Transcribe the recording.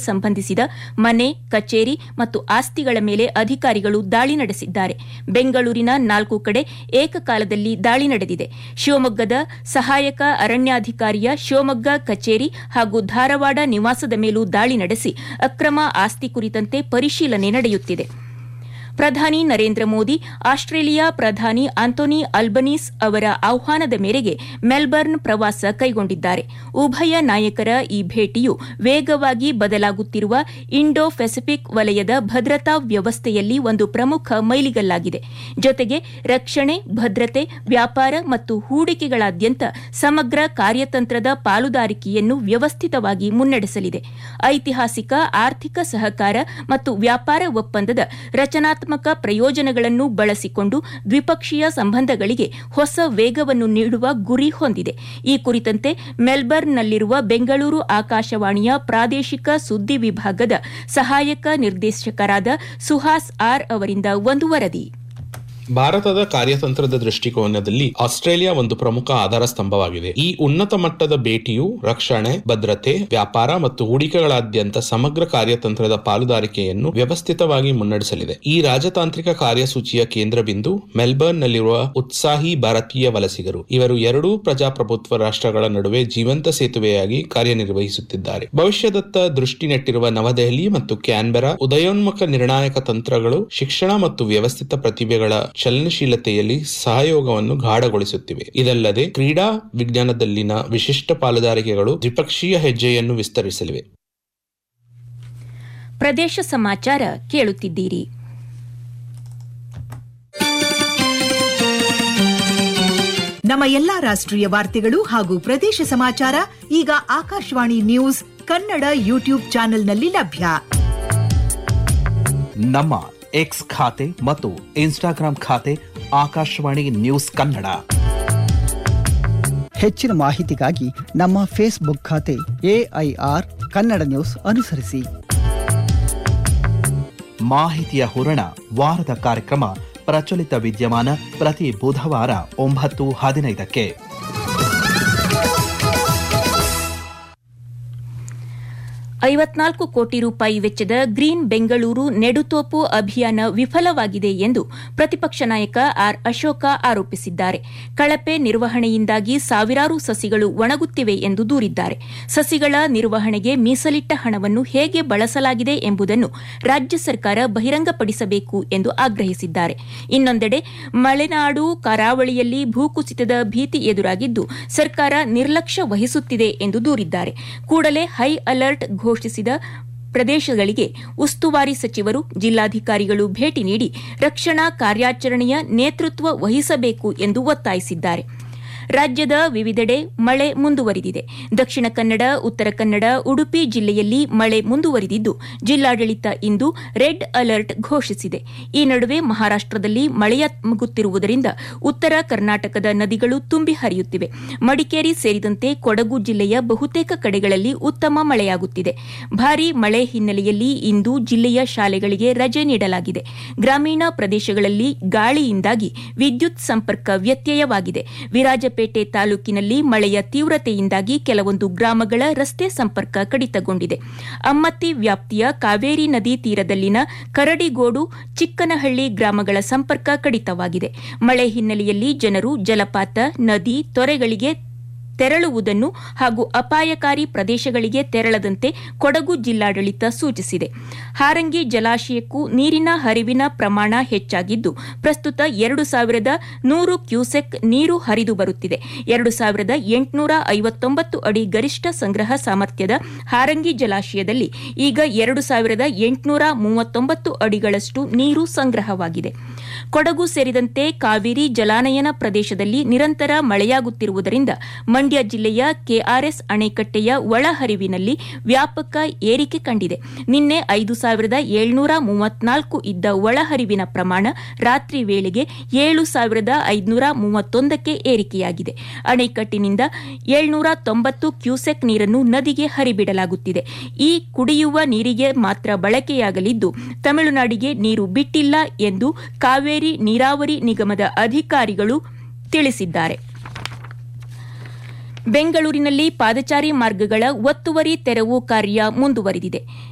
ಸಂಬಂಧಿಸಿದ ಮನೆ ಕಚೇರಿ ಮತ್ತು ಆಸ್ತಿಗಳ ಮೇಲೆ ಅಧಿಕಾರಿಗಳು ದಾಳಿ ನಡೆಸಿದ್ದಾರೆ ಬೆಂಗಳೂರಿನ ನಾಲ್ಕು ಕಡೆ ಏಕಕಾಲದಲ್ಲಿ ದಾಳಿ ನಡೆದಿದೆ ಶಿವಮೊಗ್ಗದ ಸಹಾಯಕ ಅರಣ್ಯಾಧಿಕಾರಿಯ ಶಿವಮೊಗ್ಗ ಕಚೇರಿ ಹಾಗೂ ಧಾರವಾಡ ನಿವಾಸದ ಮೇಲೂ ದಾಳಿ ನಡೆಸಿ ಅಕ್ರಮ ಆಸ್ತಿ ಕುರಿತಂತೆ ಪರಿಶೀಲನೆ ನಡೆಯುತ್ತಿದೆ ಪ್ರಧಾನಿ ನರೇಂದ್ರ ಮೋದಿ ಆಸ್ಟ್ರೇಲಿಯಾ ಪ್ರಧಾನಿ ಆಂಟೋನಿ ಅಲ್ಬನೀಸ್ ಅವರ ಆಹ್ವಾನದ ಮೇರೆಗೆ ಮೆಲ್ಬರ್ನ್ ಪ್ರವಾಸ ಕೈಗೊಂಡಿದ್ದಾರೆ ಉಭಯ ನಾಯಕರ ಈ ಭೇಟಿಯು ವೇಗವಾಗಿ ಬದಲಾಗುತ್ತಿರುವ ಇಂಡೋ ಪೆಸಿಫಿಕ್ ವಲಯದ ಭದ್ರತಾ ವ್ಯವಸ್ಥೆಯಲ್ಲಿ ಒಂದು ಪ್ರಮುಖ ಮೈಲಿಗಲ್ಲಾಗಿದೆ ಜೊತೆಗೆ ರಕ್ಷಣೆ ಭದ್ರತೆ ವ್ಯಾಪಾರ ಮತ್ತು ಹೂಡಿಕೆಗಳಾದ್ಯಂತ ಸಮಗ್ರ ಕಾರ್ಯತಂತ್ರದ ಪಾಲುದಾರಿಕೆಯನ್ನು ವ್ಯವಸ್ಥಿತವಾಗಿ ಮುನ್ನಡೆಸಲಿದೆ ಐತಿಹಾಸಿಕ ಆರ್ಥಿಕ ಸಹಕಾರ ಮತ್ತು ವ್ಯಾಪಾರ ಒಪ್ಪಂದದ ರಚನಾತ್ಮಕ ಪ್ರಯೋಜನಗಳನ್ನು ಬಳಸಿಕೊಂಡು ದ್ವಿಪಕ್ಷೀಯ ಸಂಬಂಧಗಳಿಗೆ ಹೊಸ ವೇಗವನ್ನು ನೀಡುವ ಗುರಿ ಹೊಂದಿದೆ ಈ ಕುರಿತಂತೆ ಮೆಲ್ಬರ್ನ್ನಲ್ಲಿರುವ ಬೆಂಗಳೂರು ಆಕಾಶವಾಣಿಯ ಪ್ರಾದೇಶಿಕ ಸುದ್ದಿ ವಿಭಾಗದ ಸಹಾಯಕ ನಿರ್ದೇಶಕರಾದ ಸುಹಾಸ್ ಆರ್ ಅವರಿಂದ ಒಂದು ವರದಿ ಭಾರತದ ಕಾರ್ಯತಂತ್ರದ ದೃಷ್ಟಿಕೋನದಲ್ಲಿ ಆಸ್ಟ್ರೇಲಿಯಾ ಒಂದು ಪ್ರಮುಖ ಆಧಾರ ಸ್ತಂಭವಾಗಿದೆ ಈ ಉನ್ನತ ಮಟ್ಟದ ಭೇಟಿಯು ರಕ್ಷಣೆ ಭದ್ರತೆ ವ್ಯಾಪಾರ ಮತ್ತು ಹೂಡಿಕೆಗಳಾದ್ಯಂತ ಸಮಗ್ರ ಕಾರ್ಯತಂತ್ರದ ಪಾಲುದಾರಿಕೆಯನ್ನು ವ್ಯವಸ್ಥಿತವಾಗಿ ಮುನ್ನಡೆಸಲಿದೆ ಈ ರಾಜತಾಂತ್ರಿಕ ಕಾರ್ಯಸೂಚಿಯ ಕೇಂದ್ರ ಬಿಂದು ಮೆಲ್ಬರ್ನ್ ನಲ್ಲಿರುವ ಉತ್ಸಾಹಿ ಭಾರತೀಯ ವಲಸಿಗರು ಇವರು ಎರಡೂ ಪ್ರಜಾಪ್ರಭುತ್ವ ರಾಷ್ಟ್ರಗಳ ನಡುವೆ ಜೀವಂತ ಸೇತುವೆಯಾಗಿ ಕಾರ್ಯನಿರ್ವಹಿಸುತ್ತಿದ್ದಾರೆ ಭವಿಷ್ಯದತ್ತ ದೃಷ್ಟಿ ನೆಟ್ಟಿರುವ ನವದೆಹಲಿ ಮತ್ತು ಕ್ಯಾನ್ಬೆರಾ ಉದಯೋನ್ಮುಖ ನಿರ್ಣಾಯಕ ತಂತ್ರಗಳು ಶಿಕ್ಷಣ ಮತ್ತು ವ್ಯವಸ್ಥಿತ ಪ್ರತಿಭೆಗಳ ಚಲನಶೀಲತೆಯಲ್ಲಿ ಸಹಯೋಗವನ್ನು ಗಾಢಗೊಳಿಸುತ್ತಿವೆ ಇದಲ್ಲದೆ ಕ್ರೀಡಾ ವಿಜ್ಞಾನದಲ್ಲಿನ ವಿಶಿಷ್ಟ ಪಾಲುದಾರಿಕೆಗಳು ದ್ವಿಪಕ್ಷೀಯ ಹೆಜ್ಜೆಯನ್ನು ವಿಸ್ತರಿಸಲಿವೆ ಪ್ರದೇಶ ಸಮಾಚಾರ ಕೇಳುತ್ತಿದ್ದೀರಿ ನಮ್ಮ ಎಲ್ಲಾ ರಾಷ್ಟ್ರೀಯ ವಾರ್ತೆಗಳು ಹಾಗೂ ಪ್ರದೇಶ ಸಮಾಚಾರ ಈಗ ಆಕಾಶವಾಣಿ ನ್ಯೂಸ್ ಕನ್ನಡ ಯೂಟ್ಯೂಬ್ ಚಾನೆಲ್ನಲ್ಲಿ ಲಭ್ಯ ನಮ್ಮ ಎಕ್ಸ್ ಖಾತೆ ಮತ್ತು ಇನ್ಸ್ಟಾಗ್ರಾಂ ಖಾತೆ ಆಕಾಶವಾಣಿ ನ್ಯೂಸ್ ಕನ್ನಡ ಹೆಚ್ಚಿನ ಮಾಹಿತಿಗಾಗಿ ನಮ್ಮ ಫೇಸ್ಬುಕ್ ಖಾತೆ ಎಐಆರ್ ಕನ್ನಡ ನ್ಯೂಸ್ ಅನುಸರಿಸಿ ಮಾಹಿತಿಯ ಹೂರಣ ವಾರದ ಕಾರ್ಯಕ್ರಮ ಪ್ರಚಲಿತ ವಿದ್ಯಮಾನ ಪ್ರತಿ ಬುಧವಾರ ಒಂಬತ್ತು ಹದಿನೈದಕ್ಕೆ ಐವತ್ನಾಲ್ಕು ಕೋಟಿ ರೂಪಾಯಿ ವೆಚ್ಚದ ಗ್ರೀನ್ ಬೆಂಗಳೂರು ನೆಡುತೋಪು ಅಭಿಯಾನ ವಿಫಲವಾಗಿದೆ ಎಂದು ಪ್ರತಿಪಕ್ಷ ನಾಯಕ ಆರ್ ಅಶೋಕ ಆರೋಪಿಸಿದ್ದಾರೆ ಕಳಪೆ ನಿರ್ವಹಣೆಯಿಂದಾಗಿ ಸಾವಿರಾರು ಸಸಿಗಳು ಒಣಗುತ್ತಿವೆ ಎಂದು ದೂರಿದ್ದಾರೆ ಸಸಿಗಳ ನಿರ್ವಹಣೆಗೆ ಮೀಸಲಿಟ್ಟ ಹಣವನ್ನು ಹೇಗೆ ಬಳಸಲಾಗಿದೆ ಎಂಬುದನ್ನು ರಾಜ್ಯ ಸರ್ಕಾರ ಬಹಿರಂಗಪಡಿಸಬೇಕು ಎಂದು ಆಗ್ರಹಿಸಿದ್ದಾರೆ ಇನ್ನೊಂದೆಡೆ ಮಲೆನಾಡು ಕರಾವಳಿಯಲ್ಲಿ ಭೂಕುಸಿತದ ಭೀತಿ ಎದುರಾಗಿದ್ದು ಸರ್ಕಾರ ನಿರ್ಲಕ್ಷ್ಯ ವಹಿಸುತ್ತಿದೆ ಎಂದು ದೂರಿದ್ದಾರೆ ಕೂಡಲೇ ಹೈ ಅಲರ್ಟ್ ಘೋಷಿಸಿದ ಪ್ರದೇಶಗಳಿಗೆ ಉಸ್ತುವಾರಿ ಸಚಿವರು ಜಿಲ್ಲಾಧಿಕಾರಿಗಳು ಭೇಟಿ ನೀಡಿ ರಕ್ಷಣಾ ಕಾರ್ಯಾಚರಣೆಯ ನೇತೃತ್ವ ವಹಿಸಬೇಕು ಎಂದು ಒತ್ತಾಯಿಸಿದ್ದಾರೆ ರಾಜ್ಯದ ವಿವಿಧೆಡೆ ಮಳೆ ಮುಂದುವರಿದಿದೆ ದಕ್ಷಿಣ ಕನ್ನಡ ಉತ್ತರ ಕನ್ನಡ ಉಡುಪಿ ಜಿಲ್ಲೆಯಲ್ಲಿ ಮಳೆ ಮುಂದುವರಿದಿದ್ದು ಜಿಲ್ಲಾಡಳಿತ ಇಂದು ರೆಡ್ ಅಲರ್ಟ್ ಘೋಷಿಸಿದೆ ಈ ನಡುವೆ ಮಹಾರಾಷ್ಟದಲ್ಲಿ ಮಳೆಯಾಗುತ್ತಿರುವುದರಿಂದ ಉತ್ತರ ಕರ್ನಾಟಕದ ನದಿಗಳು ತುಂಬಿ ಹರಿಯುತ್ತಿವೆ ಮಡಿಕೇರಿ ಸೇರಿದಂತೆ ಕೊಡಗು ಜಿಲ್ಲೆಯ ಬಹುತೇಕ ಕಡೆಗಳಲ್ಲಿ ಉತ್ತಮ ಮಳೆಯಾಗುತ್ತಿದೆ ಭಾರೀ ಮಳೆ ಹಿನ್ನೆಲೆಯಲ್ಲಿ ಇಂದು ಜಿಲ್ಲೆಯ ಶಾಲೆಗಳಿಗೆ ರಜೆ ನೀಡಲಾಗಿದೆ ಗ್ರಾಮೀಣ ಪ್ರದೇಶಗಳಲ್ಲಿ ಗಾಳಿಯಿಂದಾಗಿ ವಿದ್ಯುತ್ ಸಂಪರ್ಕ ವ್ಯತ್ಯಯವಾಗಿದೆ ವಿರಾಜ ಪೇಟೆ ತಾಲೂಕಿನಲ್ಲಿ ಮಳೆಯ ತೀವ್ರತೆಯಿಂದಾಗಿ ಕೆಲವೊಂದು ಗ್ರಾಮಗಳ ರಸ್ತೆ ಸಂಪರ್ಕ ಕಡಿತಗೊಂಡಿದೆ ಅಮ್ಮತ್ತಿ ವ್ಯಾಪ್ತಿಯ ಕಾವೇರಿ ನದಿ ತೀರದಲ್ಲಿನ ಕರಡಿಗೋಡು ಚಿಕ್ಕನಹಳ್ಳಿ ಗ್ರಾಮಗಳ ಸಂಪರ್ಕ ಕಡಿತವಾಗಿದೆ ಮಳೆ ಹಿನ್ನೆಲೆಯಲ್ಲಿ ಜನರು ಜಲಪಾತ ನದಿ ತೊರೆಗಳಿಗೆ ತೆರಳುವುದನ್ನು ಹಾಗೂ ಅಪಾಯಕಾರಿ ಪ್ರದೇಶಗಳಿಗೆ ತೆರಳದಂತೆ ಕೊಡಗು ಜಿಲ್ಲಾಡಳಿತ ಸೂಚಿಸಿದೆ ಹಾರಂಗಿ ಜಲಾಶಯಕ್ಕೂ ನೀರಿನ ಹರಿವಿನ ಪ್ರಮಾಣ ಹೆಚ್ಚಾಗಿದ್ದು ಪ್ರಸ್ತುತ ಎರಡು ಸಾವಿರದ ನೂರು ಕ್ಯೂಸೆಕ್ ನೀರು ಹರಿದು ಬರುತ್ತಿದೆ ಎರಡು ಸಾವಿರದ ಎಂಟುನೂರ ಐವತ್ತೊಂಬತ್ತು ಅಡಿ ಗರಿಷ್ಠ ಸಂಗ್ರಹ ಸಾಮರ್ಥ್ಯದ ಹಾರಂಗಿ ಜಲಾಶಯದಲ್ಲಿ ಈಗ ಎರಡು ಸಾವಿರದ ಎಂಟುನೂರ ಮೂವತ್ತೊಂಬತ್ತು ಅಡಿಗಳಷ್ಟು ನೀರು ಸಂಗ್ರಹವಾಗಿದೆ ಕೊಡಗು ಸೇರಿದಂತೆ ಕಾವೇರಿ ಜಲಾನಯನ ಪ್ರದೇಶದಲ್ಲಿ ನಿರಂತರ ಮಳೆಯಾಗುತ್ತಿರುವುದರಿಂದ ಮಂಡ್ಯ ಜಿಲ್ಲೆಯ ಕೆಆರ್ಎಸ್ ಅಣೆಕಟ್ಟೆಯ ಒಳಹರಿವಿನಲ್ಲಿ ವ್ಯಾಪಕ ಏರಿಕೆ ಕಂಡಿದೆ ನಿನ್ನೆ ಐದು ಸಾವಿರದ ಏಳ್ನೂರ ಮೂವತ್ನಾಲ್ಕು ಇದ್ದ ಒಳಹರಿವಿನ ಪ್ರಮಾಣ ರಾತ್ರಿ ವೇಳೆಗೆ ಏಳು ಸಾವಿರದ ಐದುನೂರ ಮೂವತ್ತೊಂದಕ್ಕೆ ಏರಿಕೆಯಾಗಿದೆ ಅಣೆಕಟ್ಟಿನಿಂದ ಏಳ್ನೂರ ತೊಂಬತ್ತು ಕ್ಯೂಸೆಕ್ ನೀರನ್ನು ನದಿಗೆ ಹರಿಬಿಡಲಾಗುತ್ತಿದೆ ಈ ಕುಡಿಯುವ ನೀರಿಗೆ ಮಾತ್ರ ಬಳಕೆಯಾಗಲಿದ್ದು ತಮಿಳುನಾಡಿಗೆ ನೀರು ಬಿಟ್ಟಿಲ್ಲ ಎಂದು ಕಾವೇರಿ ನೀರಾವರಿ ನಿಗಮದ ಅಧಿಕಾರಿಗಳು ತಿಳಿಸಿದ್ದಾರೆ ಬೆಂಗಳೂರಿನಲ್ಲಿ ಪಾದಚಾರಿ ಮಾರ್ಗಗಳ ಒತ್ತುವರಿ ತೆರವು ಕಾರ್ಯ ಮುಂದುವರಿದಿದೆ